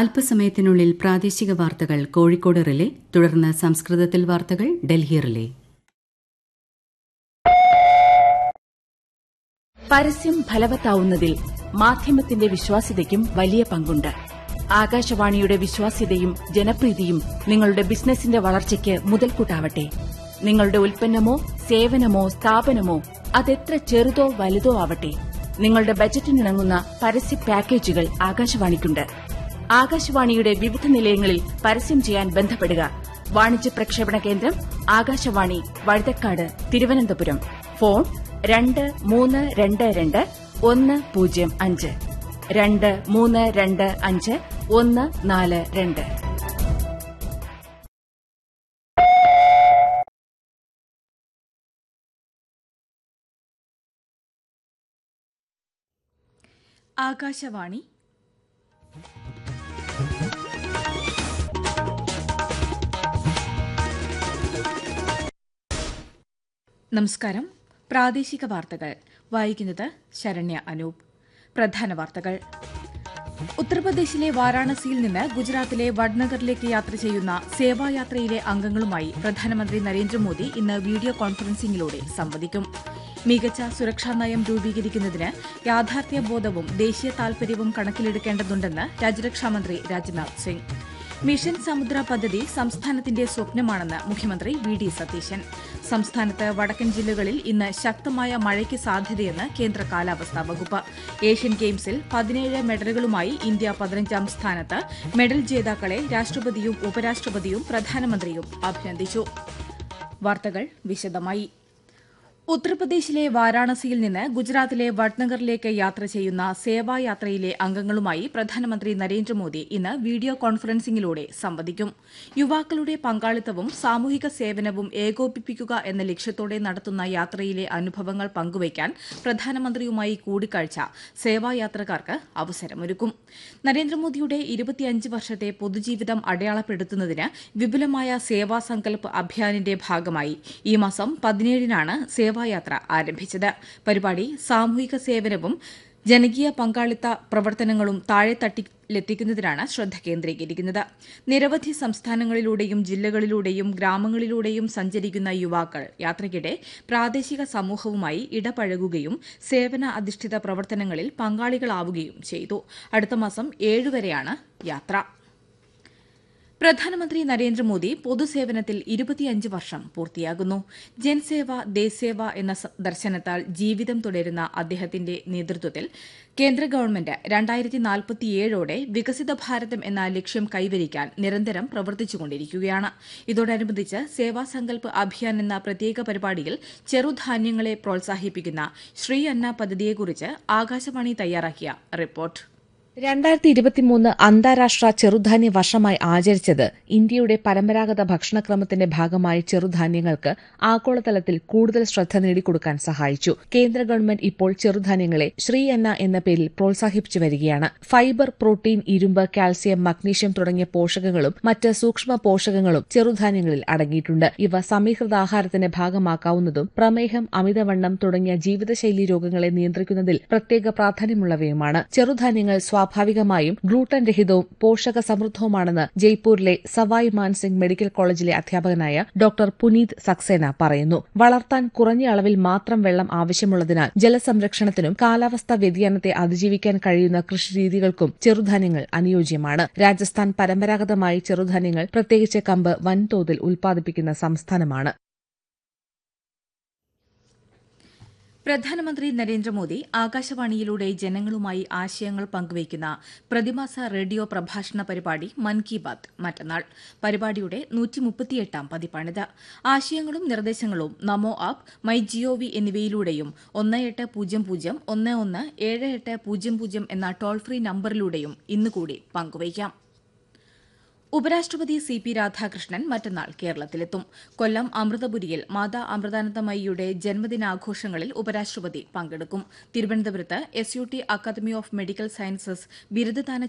അല്പസമയത്തിനുള്ളിൽ പ്രാദേശിക വാർത്തകൾ കോഴിക്കോട് റിലേ തുടർന്ന് സംസ്കൃതത്തിൽ വാർത്തകൾ ഡൽഹി റിലേ പരസ്യം ഫലവത്താവുന്നതിൽ മാധ്യമത്തിന്റെ വിശ്വാസ്യതയ്ക്കും വലിയ പങ്കുണ്ട് ആകാശവാണിയുടെ വിശ്വാസ്യതയും ജനപ്രീതിയും നിങ്ങളുടെ ബിസിനസിന്റെ വളർച്ചയ്ക്ക് മുതൽക്കൂട്ടാവട്ടെ നിങ്ങളുടെ ഉൽപ്പന്നമോ സേവനമോ സ്ഥാപനമോ അതെത്ര ചെറുതോ വലുതോ ആവട്ടെ നിങ്ങളുടെ ബജറ്റിനിണങ്ങുന്ന പരസ്യ പാക്കേജുകൾ ആകാശവാണിക്കുണ്ട് ആകാശവാണിയുടെ വിവിധ നിലയങ്ങളിൽ പരസ്യം ചെയ്യാൻ ബന്ധപ്പെടുക വാണിജ്യ പ്രക്ഷേപണ കേന്ദ്രം ആകാശവാണി വഴുതക്കാട് തിരുവനന്തപുരം ഫോൺ രണ്ട് മൂന്ന് രണ്ട് രണ്ട് ഒന്ന് പൂജ്യം അഞ്ച് രണ്ട് മൂന്ന് രണ്ട് അഞ്ച് ഒന്ന് നാല് രണ്ട് ആകാശവാണി നമസ്കാരം പ്രാദേശിക വാർത്തകൾ വായിക്കുന്നത് ശരണ്യ അനൂപ് പ്രധാന വാർത്തകൾ ഉത്തർപ്രദേശിലെ വാരാണസിയിൽ നിന്ന് ഗുജറാത്തിലെ വഡ്നഗറിലേക്ക് യാത്ര ചെയ്യുന്ന സേവായാത്രയിലെ അംഗങ്ങളുമായി പ്രധാനമന്ത്രി നരേന്ദ്രമോദി ഇന്ന് വീഡിയോ കോൺഫറൻസിംഗിലൂടെ സംവദിക്കും മികച്ച സുരക്ഷാ നയം രൂപീകരിക്കുന്നതിന് യാഥാർത്ഥ്യബോധവും ദേശീയ താൽപര്യവും കണക്കിലെടുക്കേണ്ടതുണ്ടെന്ന് രാജ്യരക്ഷാമന്ത്രി രാജ്നാഥ് സിംഗ് മിഷൻ സമുദ്ര പദ്ധതി സംസ്ഥാനത്തിന്റെ സ്വപ്നമാണെന്ന് മുഖ്യമന്ത്രി വി ഡി സതീശൻ സംസ്ഥാനത്ത് വടക്കൻ ജില്ലകളിൽ ഇന്ന് ശക്തമായ മഴയ്ക്ക് സാധ്യതയെന്ന് കേന്ദ്ര കാലാവസ്ഥാ വകുപ്പ് ഏഷ്യൻ ഗെയിംസിൽ പതിനേഴ് മെഡലുകളുമായി ഇന്ത്യ പതിനഞ്ചാം സ്ഥാനത്ത് മെഡൽ ജേതാക്കളെ രാഷ്ട്രപതിയും ഉപരാഷ്ട്രപതിയും പ്രധാനമന്ത്രിയും അഭിനന്ദിച്ചു വാർത്തകൾ വിശദമായി ഉത്തർപ്രദേശിലെ വാരാണസിയിൽ നിന്ന് ഗുജറാത്തിലെ വഡ്നഗറിലേക്ക് യാത്ര ചെയ്യുന്ന സേവായാത്രയിലെ അംഗങ്ങളുമായി പ്രധാനമന്ത്രി നരേന്ദ്രമോദി ഇന്ന് വീഡിയോ കോൺഫറൻസിംഗിലൂടെ സംവദിക്കും യുവാക്കളുടെ പങ്കാളിത്തവും സാമൂഹിക സേവനവും ഏകോപിപ്പിക്കുക എന്ന ലക്ഷ്യത്തോടെ നടത്തുന്ന യാത്രയിലെ അനുഭവങ്ങൾ പങ്കുവയ്ക്കാൻ പ്രധാനമന്ത്രിയുമായി കൂടിക്കാഴ്ച സേവായാത്രക്കാർക്ക് അവസരമൊരുക്കും നരേന്ദ്രമോദിയുടെ ഇരുപത്തിയഞ്ച് വർഷത്തെ പൊതുജീവിതം അടയാളപ്പെടുത്തുന്നതിന് വിപുലമായ സേവാ സങ്കല്പ് അഭിയാനിന്റെ ഭാഗമായി ഈ മാസം പതിനേഴിനാണ് സേവായാത്ര ആരംഭിച്ചത് പരിപാടി സാമൂഹിക സേവനവും ജനകീയ പങ്കാളിത്ത പ്രവർത്തനങ്ങളും താഴെത്തട്ടിലെത്തിക്കുന്നതിനാണ് ശ്രദ്ധ കേന്ദ്രീകരിക്കുന്നത് നിരവധി സംസ്ഥാനങ്ങളിലൂടെയും ജില്ലകളിലൂടെയും ഗ്രാമങ്ങളിലൂടെയും സഞ്ചരിക്കുന്ന യുവാക്കൾ യാത്രയ്ക്കിടെ പ്രാദേശിക സമൂഹവുമായി ഇടപഴകുകയും സേവന അധിഷ്ഠിത പ്രവർത്തനങ്ങളിൽ പങ്കാളികളാവുകയും ചെയ്തു അടുത്ത മാസം ഏഴുവരെയാണ് യാത്ര പ്രധാനമന്ത്രി നരേന്ദ്രമോദി പൊതുസേവനത്തിൽ ഇരുപത്തിയഞ്ച് വർഷം പൂർത്തിയാകുന്നു ജൻസേവ ദേശസേവ എന്ന ദർശനത്താൽ ജീവിതം തുടരുന്ന അദ്ദേഹത്തിന്റെ നേതൃത്വത്തിൽ കേന്ദ്ര ഗവൺമെന്റ് രണ്ടായിരത്തി നാൽപ്പത്തിയേഴോടെ വികസിത ഭാരതം എന്ന ലക്ഷ്യം കൈവരിക്കാൻ നിരന്തരം പ്രവർത്തിച്ചുകൊണ്ടിരിക്കുകയാണ് ഇതോടനുബന്ധിച്ച് സേവാസങ്കൽപ് അഭിയാൻ എന്ന പ്രത്യേക പരിപാടിയിൽ ചെറുധാന്യങ്ങളെ പ്രോത്സാഹിപ്പിക്കുന്ന ശ്രീ അന്ന പദ്ധതിയെക്കുറിച്ച് ആകാശവാണി തയ്യാറാക്കിയ റിപ്പോർട്ട് രണ്ടായിരത്തി ഇരുപത്തിമൂന്ന് അന്താരാഷ്ട്ര ചെറുധാന്യ വർഷമായി ആചരിച്ചത് ഇന്ത്യയുടെ പരമ്പരാഗത ഭക്ഷണക്രമത്തിന്റെ ഭാഗമായി ചെറുധാന്യങ്ങൾക്ക് ആഗോളതലത്തിൽ കൂടുതൽ ശ്രദ്ധ നേടിക്കൊടുക്കാൻ സഹായിച്ചു കേന്ദ്ര ഗവൺമെന്റ് ഇപ്പോൾ ചെറുധാന്യങ്ങളെ ശ്രീ അന്ന എന്ന പേരിൽ പ്രോത്സാഹിപ്പിച്ചു വരികയാണ് ഫൈബർ പ്രോട്ടീൻ ഇരുമ്പ് കാൽസ്യം മഗ്നീഷ്യം തുടങ്ങിയ പോഷകങ്ങളും മറ്റ് സൂക്ഷ്മ പോഷകങ്ങളും ചെറുധാന്യങ്ങളിൽ അടങ്ങിയിട്ടുണ്ട് ഇവ സമീകൃതാഹാരത്തിന്റെ ഭാഗമാക്കാവുന്നതും പ്രമേഹം അമിതവണ്ണം തുടങ്ങിയ ജീവിതശൈലി രോഗങ്ങളെ നിയന്ത്രിക്കുന്നതിൽ പ്രത്യേക പ്രാധാന്യമുള്ളവയുമാണ് ചെറുധാന്യങ്ങൾ സ്വാഭാവികമായും ഗ്ലൂട്ടൻ രഹിതവും പോഷക സമൃദ്ധവുമാണെന്ന് ജയ്പൂരിലെ സവായ് മാൻസിംഗ് മെഡിക്കൽ കോളേജിലെ അധ്യാപകനായ ഡോക്ടർ പുനീത് സക്സേന പറയുന്നു വളർത്താൻ കുറഞ്ഞ അളവിൽ മാത്രം വെള്ളം ആവശ്യമുള്ളതിനാൽ ജലസംരക്ഷണത്തിനും കാലാവസ്ഥാ വ്യതിയാനത്തെ അതിജീവിക്കാൻ കഴിയുന്ന കൃഷിരീതികൾക്കും ചെറുധാന്യങ്ങൾ അനുയോജ്യമാണ് രാജസ്ഥാൻ പരമ്പരാഗതമായി ചെറുധാന്യങ്ങൾ പ്രത്യേകിച്ച് കമ്പ് വൻതോതിൽ ഉൽപ്പാദിപ്പിക്കുന്ന സംസ്ഥാനമാണ് പ്രധാനമന്ത്രി നരേന്ദ്രമോദി ആകാശവാണിയിലൂടെ ജനങ്ങളുമായി ആശയങ്ങൾ പങ്കുവയ്ക്കുന്ന പ്രതിമാസ റേഡിയോ പ്രഭാഷണ പരിപാടി മൻ കി ബാത് മറ്റന്നാൾ പരിപാടിയുടെ നൂറ്റിമുപ്പത്തിയെട്ടാം പതിപ്പാണിത് ആശയങ്ങളും നിർദ്ദേശങ്ങളും നമോ ആപ്പ് മൈ ജിഒവി എന്നിവയിലൂടെയും ഒന്ന് എട്ട് പൂജ്യം പൂജ്യം ഒന്ന് ഒന്ന് ഏഴ് എട്ട് പൂജ്യം പൂജ്യം എന്ന ടോൾ ഫ്രീ നമ്പറിലൂടെയും ഇന്നുകൂടി പങ്കുവയ്ക്കാം ഉപരാഷ്ട്രപതി സി പി രാധാകൃഷ്ണൻ മറ്റന്നാൾ കേരളത്തിലെത്തും കൊല്ലം അമൃതപുരിയിൽ മാതാ അമൃതാനന്ദമയിയുടെ ജന്മദിനാഘോഷങ്ങളിൽ ഉപരാഷ്ട്രപതി പങ്കെടുക്കും തിരുവനന്തപുരത്ത് S U T academy of medical sciences ബിരുദദാന